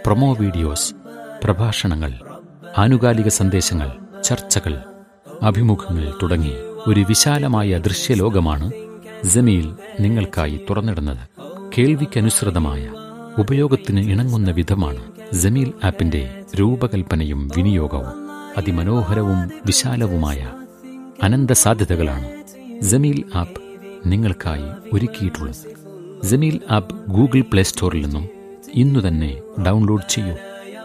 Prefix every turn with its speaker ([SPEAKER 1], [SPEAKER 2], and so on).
[SPEAKER 1] promo videos പ്രഭാഷണങ്ങൾ ആനുകാലിക സന്ദേശങ്ങൾ ചർച്ചകൾ അഭിമുഖങ്ങൾ തുടങ്ങി ഒരു വിശാലമായ ദൃശ്യലോകമാണ് ജമീൽ നിങ്ങൾക്കായി തുറന്നിടുന്നത് കേൾവിക്കനുസൃതമായ ഉപയോഗത്തിന് ഇണങ്ങുന്ന വിധമാണ് ജമീൽ ആപ്പിന്റെ രൂപകൽപ്പനയും വിനിയോഗവും അതിമനോഹരവും വിശാലവുമായ അനന്ത സാധ്യതകളാണ് ജമീൽ ആപ്പ് നിങ്ങൾക്കായി ഒരുക്കിയിട്ടുള്ളത് ജമീൽ ആപ്പ് ഗൂഗിൾ പ്ലേ സ്റ്റോറിൽ നിന്നും ഇന്നു തന്നെ ഡൗൺലോഡ് ചെയ്യൂ